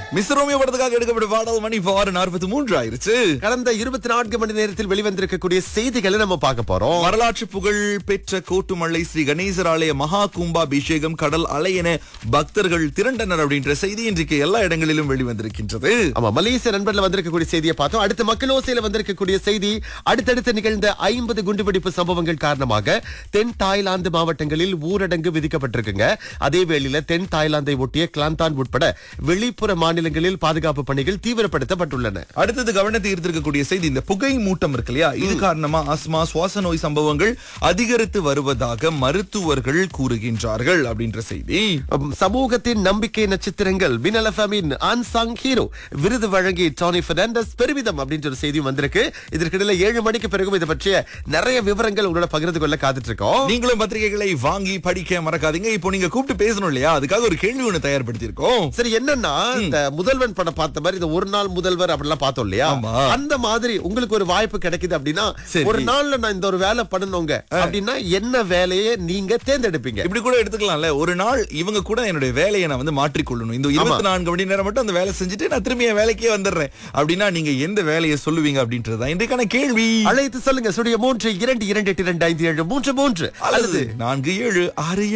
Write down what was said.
மிஸ்ரோமியோ படத்துக்காக எடுக்கப்பட்ட பாடல் மணி இப்போ ஆறு நாற்பத்தி மூன்று ஆயிருச்சு கடந்த இருபத்தி நான்கு மணி நேரத்தில் வெளிவந்திருக்கக்கூடிய செய்திகளை நம்ம பார்க்க போறோம் வரலாற்று புகழ் பெற்ற கோட்டுமலை ஸ்ரீ கணேசர் ஆலய மகா கும்பாபிஷேகம் கடல் அலை என பக்தர்கள் திரண்டனர் அப்படின்ற செய்தி இன்றைக்கு எல்லா இடங்களிலும் வெளிவந்திருக்கின்றது ஆமா மலேசிய நண்பர்ல வந்திருக்கக்கூடிய செய்தியை பார்த்தோம் அடுத்து மக்களோசையில வந்திருக்கக்கூடிய செய்தி அடுத்தடுத்து நிகழ்ந்த ஐம்பது குண்டுவெடிப்பு சம்பவங்கள் காரணமாக தென் தாய்லாந்து மாவட்டங்களில் ஊரடங்கு விதிக்கப்பட்டிருக்குங்க அதே வேளையில தென் தாய்லாந்தை ஒட்டிய கிளாந்தான் உட்பட வெளிப்புற மாநிலங்களில் பாதுகாப்பு பணிகள் தீவிரப்படுத்தப்பட்டுள்ளன அடுத்தது கவனத்தை ஈர்த்திருக்கக்கூடிய செய்தி இந்த புகை மூட்டம் இருக்கு இல்லையா இது காரணமா ஆஸ்மா சுவாச நோய் சம்பவங்கள் அதிகரித்து வருவதாக மருத்துவர்கள் கூறுகின்றார்கள் அப்படின்ற செய்தி உம், சமூகத்தின் நம்பிக்கை நட்சத்திரங்கள் வினல் எஃப்எம்மின் அன்சாங் ஹீரோ விருது வழங்கி டானி பெர்னாண்டஸ் பெருமிதம் அப்படின்ற ஒரு செய்தியும் வந்திருக்கு இதற்கிடையில ஏழு மணிக்கு பிறகும் இதை பற்றிய நிறைய விவரங்கள் உங்களோட பகிர்ந்து கொள்ள காத்துட்டு இருக்கோம் நீங்களும் பத்திரிகைகளை வாங்கி படிக்க மறக்காதீங்க இப்போ நீங்க கூப்பிட்டு பேசணும் இல்லையா அதுக்காக ஒரு கேள்வி ஒண்ணு தயார்படுத்தியிருக்கோம் சரி என்னன்னா இந்த முதல்வன் படம் பார்த்த மாதிரி இந்த ஒரு நாள் முதல்வர் அப்படிலாம் பார்த்தோம் இல்லையா ஆமா. அந்த மாதிரி உங்களுக்கு ஒரு வாய்ப்பு கிடைக்குது அப்படின்னா சரி. ஒரு நாள்ல நான் இந்த ஒரு வேலை பண்ணணுங்க அப்படின்னா என்ன வேலையை நீங்க தேர்ந்தெடுப்பீங்க இப்படி கூட எடுத்துக்கலாம்ல ஒரு நாள் இவங்க கூட என்னுடைய வேலையை நான் வந்து மாற்றிக்கொள்ளணும் இந்த இருபத்தி நான்கு மணி நேரம் மட்டும் அந்த வேலை செஞ்சுட்டு நான் திரும்பி என் வேலைக்கே வந்துடுறேன் அப்படின்னா நீங்க எந்த வேலையை சொல்லுவீங்க அப்படின்றதுதான் இன்றைக்கான கேள்வி அழைத்து சொல்லுங்க சுடிய மூன்று இரண்டு இரண்டு எட்டு இரண்டு ஐந்து ஏழு மூன்று மூன்று அல்லது நான்கு ஏழு ஆறு